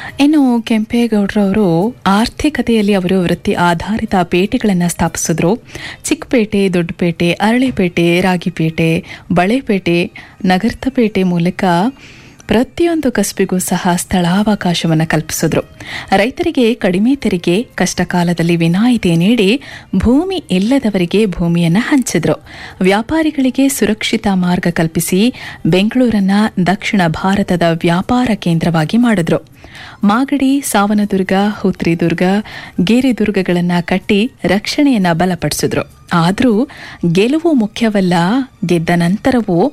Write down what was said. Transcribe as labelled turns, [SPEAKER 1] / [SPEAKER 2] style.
[SPEAKER 1] ಇನ್ನು ಕೆಂಪೇಗೌಡರವರು ಆರ್ಥಿಕತೆಯಲ್ಲಿ ಅವರು ವೃತ್ತಿ ಆಧಾರಿತ ಪೇಟೆಗಳನ್ನು ಸ್ಥಾಪಿಸಿದ್ರು ಚಿಕ್ಕಪೇಟೆ ದೊಡ್ಡಪೇಟೆ ಅರಳೆಪೇಟೆ ರಾಗಿಪೇಟೆ ಬಳೆಪೇಟೆ ನಗರ್ತಪೇಟೆ ಮೂಲಕ ಪ್ರತಿಯೊಂದು ಕಸಬಿಗೂ ಸಹ ಸ್ಥಳಾವಕಾಶವನ್ನು ಕಲ್ಪಿಸಿದ್ರು ರೈತರಿಗೆ ಕಡಿಮೆ ತೆರಿಗೆ ಕಷ್ಟ ಕಾಲದಲ್ಲಿ ವಿನಾಯಿತಿ ನೀಡಿ ಭೂಮಿ ಇಲ್ಲದವರಿಗೆ ಭೂಮಿಯನ್ನು ಹಂಚಿದ್ರು ವ್ಯಾಪಾರಿಗಳಿಗೆ ಸುರಕ್ಷಿತ ಮಾರ್ಗ ಕಲ್ಪಿಸಿ ಬೆಂಗಳೂರನ್ನ ದಕ್ಷಿಣ ಭಾರತದ ವ್ಯಾಪಾರ ಕೇಂದ್ರವಾಗಿ ಮಾಡಿದ್ರು ಮಾಗಡಿ ಸಾವನದುರ್ಗ ಹುತ್ರಿದುರ್ಗ ಗೇರಿದುರ್ಗಗಳನ್ನು ಕಟ್ಟಿ ರಕ್ಷಣೆಯನ್ನ ಬಲಪಡಿಸಿದ್ರು ಆದರೂ ಗೆಲುವು ಮುಖ್ಯವಲ್ಲ ಗೆದ್ದ ನಂತರವೂ